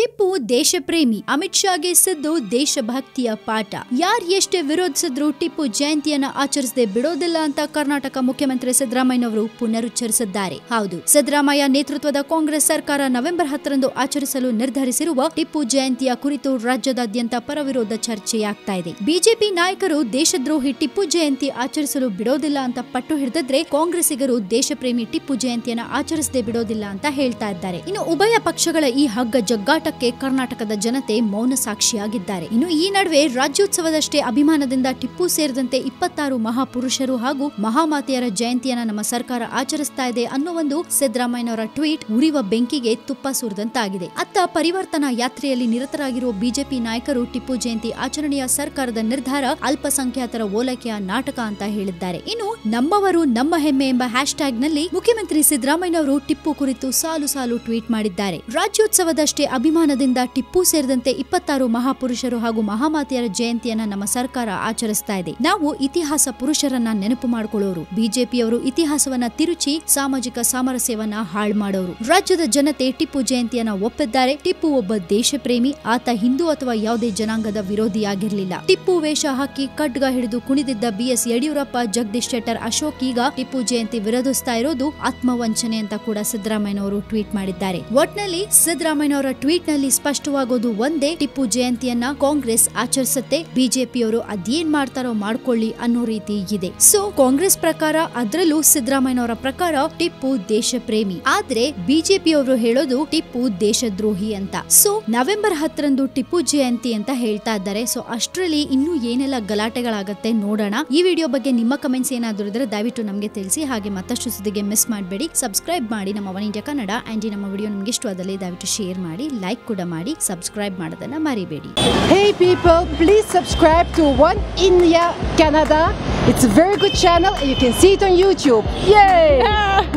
ಟಿಪ್ಪು ದೇಶಪ್ರೇಮಿ ಅಮಿತ್ ಶಾಗೆ ಸಿದ್ದು ದೇಶಭಕ್ತಿಯ ಪಾಠ ಯಾರ್ ಎಷ್ಟೇ ವಿರೋಧಿಸಿದ್ರು ಟಿಪ್ಪು ಜಯಂತಿಯನ್ನ ಆಚರಿಸದೆ ಬಿಡೋದಿಲ್ಲ ಅಂತ ಕರ್ನಾಟಕ ಮುಖ್ಯಮಂತ್ರಿ ಸಿದ್ದರಾಮಯ್ಯನವರು ಪುನರುಚ್ಚರಿಸಿದ್ದಾರೆ ಹೌದು ಸಿದ್ದರಾಮಯ್ಯ ನೇತೃತ್ವದ ಕಾಂಗ್ರೆಸ್ ಸರ್ಕಾರ ನವೆಂಬರ್ ಹತ್ತರಂದು ಆಚರಿಸಲು ನಿರ್ಧರಿಸಿರುವ ಟಿಪ್ಪು ಜಯಂತಿಯ ಕುರಿತು ರಾಜ್ಯದಾದ್ಯಂತ ಪರವಿರೋಧ ಚರ್ಚೆಯಾಗ್ತಾ ಇದೆ ಬಿಜೆಪಿ ನಾಯಕರು ದೇಶದ್ರೋಹಿ ಟಿಪ್ಪು ಜಯಂತಿ ಆಚರಿಸಲು ಬಿಡೋದಿಲ್ಲ ಅಂತ ಪಟ್ಟು ಹಿಡಿದಿದ್ರೆ ಕಾಂಗ್ರೆಸ್ಸಿಗರು ದೇಶಪ್ರೇಮಿ ಟಿಪ್ಪು ಜಯಂತಿಯನ್ನ ಆಚರಿಸದೆ ಬಿಡೋದಿಲ್ಲ ಅಂತ ಹೇಳ್ತಾ ಇದ್ದಾರೆ ಇನ್ನು ಉಭಯ ಪಕ್ಷಗಳ ಈ ಹಗ್ಗ ಜಗ್ಗಾಟಕ್ಕೆ ಕರ್ನಾಟಕದ ಜನತೆ ಮೌನ ಸಾಕ್ಷಿಯಾಗಿದ್ದಾರೆ ಇನ್ನು ಈ ನಡುವೆ ರಾಜ್ಯೋತ್ಸವದಷ್ಟೇ ಅಭಿಮಾನದಿಂದ ಟಿಪ್ಪು ಸೇರಿದಂತೆ ಇಪ್ಪತ್ತಾರು ಮಹಾಪುರುಷರು ಹಾಗೂ ಮಹಾಮಾತೆಯರ ಜಯಂತಿಯನ್ನ ನಮ್ಮ ಸರ್ಕಾರ ಆಚರಿಸ್ತಾ ಇದೆ ಅನ್ನೋ ಒಂದು ಸಿದ್ದರಾಮಯ್ಯನವರ ಟ್ವೀಟ್ ಉರಿವ ಬೆಂಕಿಗೆ ತುಪ್ಪ ಸುರಿದಂತಾಗಿದೆ ಅತ್ತ ಪರಿವರ್ತನಾ ಯಾತ್ರೆಯಲ್ಲಿ ನಿರತರಾಗಿರುವ ಬಿಜೆಪಿ ನಾಯಕರು ಟಿಪ್ಪು ಜಯಂತಿ ಆಚರಣೆಯ ಸರ್ಕಾರದ ನಿರ್ಧಾರ ಅಲ್ಪಸಂಖ್ಯಾತರ ಓಲೈಕೆಯ ನಾಟಕ ಅಂತ ಹೇಳಿದ್ದಾರೆ ಇನ್ನು ನಮ್ಮವರು ನಮ್ಮ ಹೆಮ್ಮೆ ಎಂಬ ಹ್ಯಾಶ್ ಟ್ಯಾಗ್ ನಲ್ಲಿ ಮುಖ್ಯಮಂತ್ರಿ ಸಿದ್ದರಾಮಯ್ಯನವರು ಟಿಪ್ಪು ಕುರಿತು ಸಾಲು ಸಾಲು ಟ್ವೀಟ್ ಮಾಡಿದ್ದಾರೆ ರಾಜ್ಯೋತ್ಸವದಷ್ಟೇ ಅಭಿಮಾನದಿಂದ ಟಿಪ್ಪು ಸೇರಿದಂತೆ ಇಪ್ಪತ್ತಾರು ಮಹಾಪುರುಷರು ಹಾಗೂ ಮಹಾಮಾತೆಯರ ಜಯಂತಿಯನ್ನ ನಮ್ಮ ಸರ್ಕಾರ ಆಚರಿಸ್ತಾ ಇದೆ ನಾವು ಇತಿಹಾಸ ಪುರುಷರನ್ನ ನೆನಪು ಮಾಡಿಕೊಳ್ಳೋರು ಬಿಜೆಪಿಯವರು ಇತಿಹಾಸವನ್ನ ತಿರುಚಿ ಸಾಮಾಜಿಕ ಸಾಮರಸ್ಯವನ್ನ ಹಾಳು ಮಾಡೋರು ರಾಜ್ಯದ ಜನತೆ ಟಿಪ್ಪು ಜಯಂತಿಯನ್ನ ಒಪ್ಪಿದ್ದಾರೆ ಟಿಪ್ಪು ಒಬ್ಬ ದೇಶಪ್ರೇಮಿ ಆತ ಹಿಂದೂ ಅಥವಾ ಯಾವುದೇ ಜನಾಂಗದ ವಿರೋಧಿಯಾಗಿರ್ಲಿಲ್ಲ ಟಿಪ್ಪು ವೇಷ ಹಾಕಿ ಖಡ್ಗ ಹಿಡಿದು ಕುಣಿದಿದ್ದ ಬಿಎಸ್ ಯಡಿಯೂರಪ್ಪ ಜಗದೀಶ್ ಶೆಟ್ಟರ್ ಅಶೋಕ್ ಈಗ ಟಿಪ್ಪು ಜಯಂತಿ ವಿರೋಧಿಸ್ತಾ ಇರೋದು ಆತ್ಮವಂಚನೆ ಅಂತ ಕೂಡ ಸಿದ್ದರಾಮಯ್ಯನವರು ಟ್ವೀಟ್ ಮಾಡಿದ್ದಾರೆ ಒಟ್ನಲ್ಲಿ ಸಿದ್ದರಾಮಯ್ಯನವರ ಟ್ವೀಟ್ ನಲ್ಲಿ ಸ್ಪಷ್ಟವಾಗೋದು ಒಂದೇ ಟಿಪ್ಪು ಜಯಂತಿಯನ್ನ ಕಾಂಗ್ರೆಸ್ ಆಚರಿಸುತ್ತೆ ಬಿಜೆಪಿಯವರು ಅದೇನ್ ಮಾಡ್ತಾರೋ ಮಾಡ್ಕೊಳ್ಳಿ ಅನ್ನೋ ರೀತಿ ಇದೆ ಸೊ ಕಾಂಗ್ರೆಸ್ ಪ್ರಕಾರ ಅದರಲ್ಲೂ ಸಿದ್ದರಾಮಯ್ಯನವರ ಪ್ರಕಾರ ಟಿಪ್ಪು ದೇಶಪ್ರೇಮಿ ಆದ್ರೆ ಬಿಜೆಪಿಯವರು ಹೇಳೋದು ಟಿಪ್ಪು ದೇಶದ್ರೋಹಿ ಅಂತ ಸೊ ನವೆಂಬರ್ ಹತ್ತರಂದು ಟಿಪ್ಪು ಜಯಂತಿ ಅಂತ ಹೇಳ್ತಾ ಇದ್ದಾರೆ ಸೊ ಅಷ್ಟರಲ್ಲಿ ಇನ್ನೂ ಏನೆಲ್ಲ ಗಲಾಟೆಗಳಾಗತ್ತೆ ನೋಡೋಣ ಈ ವಿಡಿಯೋ ಬಗ್ಗೆ ನಿಮ್ಮ ಕಮೆಂಟ್ಸ್ ಏನಾದರೂ ಇದ್ರೆ ದಯವಿಟ್ಟು ನಮಗೆ ತಿಳಿಸಿ ಹಾಗೆ ಮತ್ತಷ್ಟು ಸುದ್ದಿಗೆ ಮಿಸ್ ಮಾಡಬೇಡಿ ಸಬ್ಸ್ಕ್ರೈಬ್ ಮಾಡಿ ನಮ್ಮ ಒನ್ ಇಂಡಿಯಾ ಕನ್ನಡ ಆಂಡ್ ಈ ನಮ್ಮ ವಿಡಿಯೋ ನಿಮ್ಗೆ ಇಷ್ಟವಾದಲ್ಲಿ ದಯವಿಟ್ಟು ಶೇರ್ ಮಾಡಿ ಲೈಕ್ ಕೂಡ ಮಾಡಿ ಸಬ್ಸ್ಕ್ರೈಬ್ ಮಾಡೋದನ್ನ ಮರಿಬೇಡಿ Hey people, please subscribe to One India Canada. It's a very good channel and you can see it on YouTube. Yay!